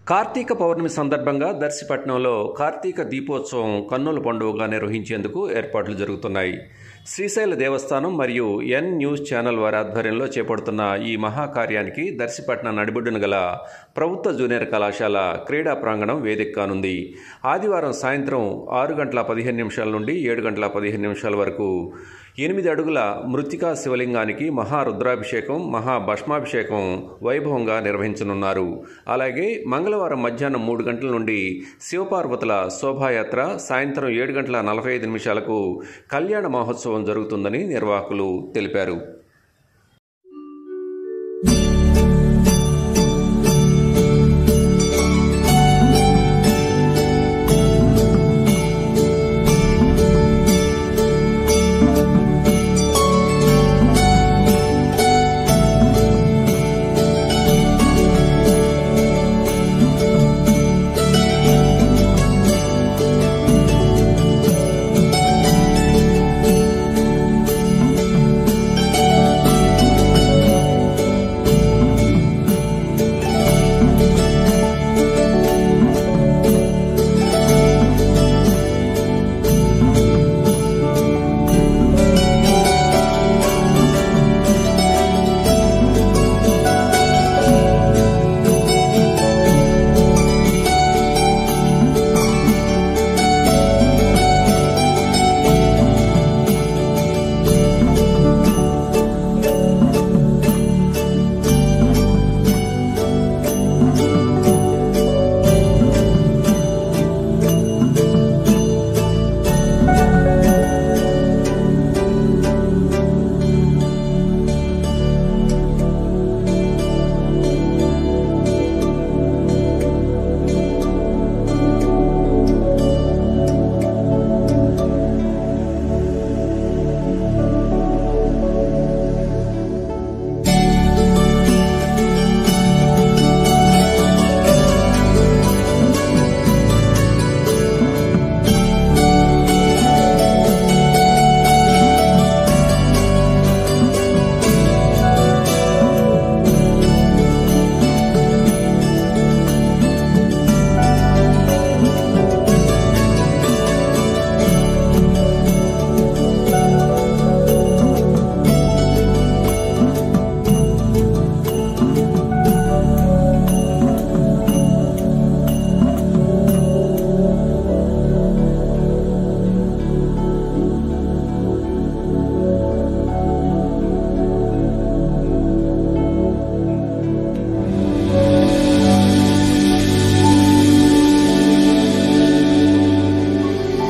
కార్తీక పౌర్ణమి సందర్భంగా దర్శిపట్నంలో కార్తీక దీపోత్సవం కన్నుల పండుగగా నిర్వహించేందుకు ఏర్పాట్లు జరుగుతున్నాయి శ్రీశైల దేవస్థానం మరియు ఎన్ న్యూస్ ఛానల్ వారి ఆధ్వర్యంలో చేపడుతున్న ఈ మహాకార్యానికి దర్శిపట్నం నడిబొడ్డున గల ప్రభుత్వ జూనియర్ కళాశాల క్రీడా ప్రాంగణం వేదిక కానుంది ఆదివారం సాయంత్రం ఆరు గంటల పదిహేను నిమిషాల నుండి ఏడు గంటల పదిహేను నిమిషాల వరకు ఎనిమిది అడుగుల మృతికా శివలింగానికి మహారుద్రాభిషేకం మహాభస్మాభిషేకం వైభవంగా నిర్వహించనున్నారు అలాగే మంగళవారం మధ్యాహ్నం మూడు గంటల నుండి శివపార్వతుల శోభాయాత్ర సాయంత్రం ఏడు గంటల నలభై ఐదు నిమిషాలకు కళ్యాణ మహోత్సవం జరుగుతుందని నిర్వాహకులు తెలిపారు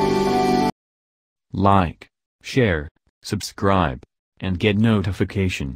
Like, share, subscribe, and get notification.